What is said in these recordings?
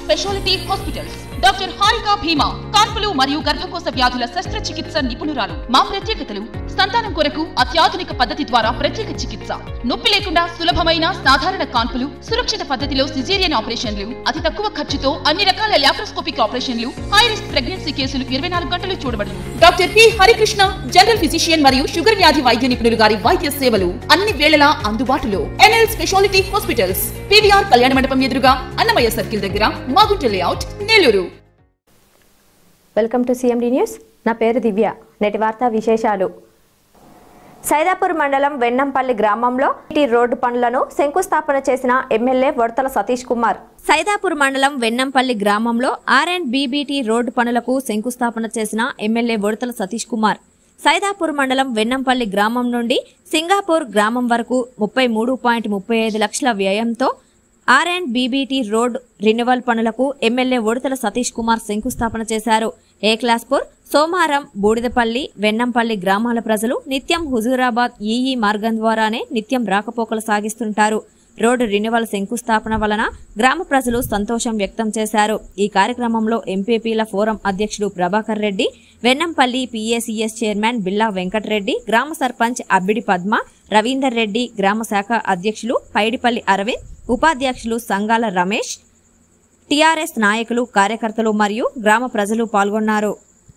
Speciality hospitals doctor Harika భీమా కాన్పులు మరియు గర్భకోశ వ్యాధుల శస్త్రచికిత్స నిపుణురాలు మా ప్రత్యేకతలు సంతానం కొరకు అత్యాధునిక పద్ధతి ద్వారా ప్రత్యేక చికిత్స నొప్పి లేకుండా సులభమైన సాధారణ కాన్పులు సురక్షిత పద్ధతిలో సిజేరియన్ ఆపరేషన్లు అతి తక్కువ ఖర్చుతో అన్ని రకాల లాప్రోస్కోపిక్ ఆపరేషన్లు హై రిస్క్ ప్రెగ్నెన్సీ కేసులు ఇరవై నాలుగు గంటలు చూడబడును doctor P Harikrishna general physician మరియు షుగర్ వ్యాధి వైద్య నిపుణులు గారి వైద్య సేవలు అన్ని వేళలా అందుబాటులో ఎన్ఎల్ స్పెషాలిటీ హాస్పిటల్స్ పివిఆర్ కళ్యాణ మండపం ఎదురుగా అన్నమయ్య సర్కిల్ దగ్గర Magunta layout Nellore welcome to CMD news నా పేరు దివ్య నేటి వార్తా విశేషాలు సైదాపూర్ మండలం వెన్నంపల్లి గ్రామంలో ఈ రోడ్డు పనులను శంకుస్థాపన చేసిన ఎమ్మెల్యే వడతల సతీష్ కుమార్ సైదాపూర్ మండలం వెన్నంపల్లి గ్రామంలో ఆర్ అండ్ బీబీటీ రోడ్డు పనులకు శంకుస్థాపన చేసిన ఎమ్మెల్యే వడతల సతీష్ కుమార్ సైదాపూర్ మండలం వెన్నంపల్లి గ్రామం నుండి సింగాపూర్ గ్రామం వరకు ముప్పై మూడు పాయింట్ ముప్పై ఐదు లక్షల వ్యయంతో R and BBT road renewal పనులకు ఎమ్మెల్యే ఉడతల సతీష్ కుమార్ శంకుస్థాపన చేశారు ఏ క్లాస్పూర్ సోమారం బూడిదపల్లి వెన్నంపల్లి గ్రామాల ప్రజలు నిత్యం హుజూరాబాద్ ఈఈ మార్గం ద్వారానే నిత్యం రాకపోకలు సాగిస్తుంటారు రోడ్డు రినివల్ శంకుస్థాపన వలన గ్రామ ప్రజలు సంతోషం వ్యక్తం చేశారు ఈ కార్యక్రమంలో ఎంపీపీల ఫోరం అధ్యక్షుడు ప్రభాకర్ రెడ్డి వెన్నంపల్లి పీఏసీఎస్ చైర్మన్ బిల్లా వెంకటరెడ్డి గ్రామ సర్పంచ్ అబ్బిడి పద్మ రవీందర్ రెడ్డి గ్రామ శాఖ అధ్యక్షులు పైడిపల్లి అరవింద్ ఉపాధ్యక్షులు సంగాల రమేష్ టీఆర్ఎస్ నాయకులు కార్యకర్తలు మరియు గ్రామ ప్రజలు పాల్గొన్నారు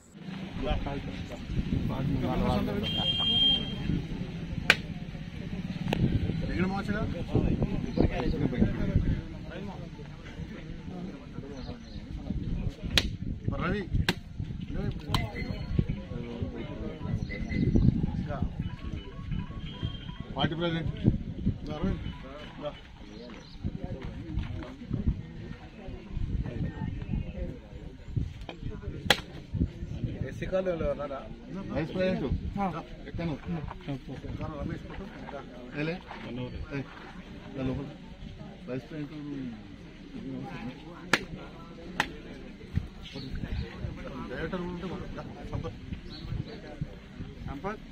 Ravi party president vice president ఎక్కను రమేష్ ఏలే ఏయ్, రా లోపల. వైస్ ప్రెసిడెంట్ డైరెక్టర్ ఉంటే సంపత్ సంపత్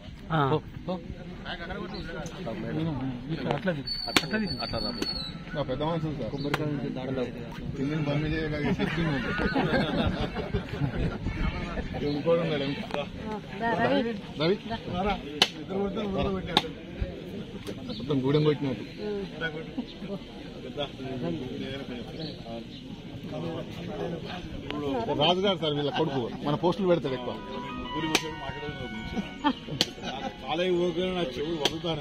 నా పెద్ద మనుషులు సార్ కొబ్బరికాయ నుంచి దాడలో కింద బంద్ చేయగా షిఫ్టింగ్ ఉంది ఇంకోటి ఉన్నాడు రవి ఇద్దరు కొడితే ఊళ్ళో పెట్టాడు. మొత్తం గూడెం కొట్టినట్టు రాజు గారు సార్ వీళ్ళ కొడుకు మన పోస్టులు పెడతాడు ఎక్కువ కాలేజీ ఊరికే నా చెవులు వదులుతాను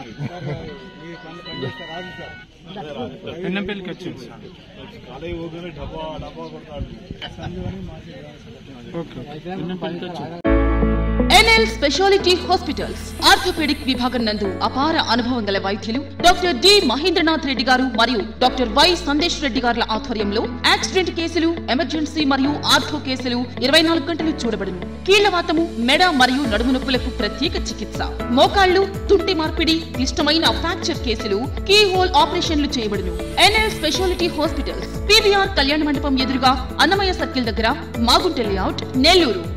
పెన్నెంపల్లికి వచ్చింది సార్ కాలేజీ ఊరికే డబ్బా డబ్బా కొడతాడు ఓకే పెన్నెంపల్లికి వచ్చింది ఎన్ఎల్ స్పెషాలిటీ హాస్పిటల్స్ ఆర్థోపెడిక్ విభాగం నందు అపార అనుభవం గల వైద్యులు డాక్టర్ డి మహేంద్రనాథ్ రెడ్డి గారు మరియు డాక్టర్ వై సందేశ్ రెడ్డి గారుల ఆధ్వర్యంలో యాక్సిడెంట్ కేసులు ఎమర్జెన్సీ మరియు ఆర్థో కేసులు ఇరవై నాలుగు గంటలు చూడబడును కీళ్లవాతము మెడ మరియు నడుము నొప్పులకు ప్రత్యేక చికిత్స మోకాళ్లు తుంటి మార్పిడి క్లిష్టమైన ఫ్రాక్చర్ కేసులు కీ హోల్ ఆపరేషన్లు చేయబడును ఎన్ఎల్ స్పెషాలిటీ హాస్పిటల్స్ పీవీఆర్ కళ్యాణ మండపం ఎదురుగా అన్నమయ్య సర్కిల్ దగ్గర మాగుంట లేఅవుట్ నెల్లూరు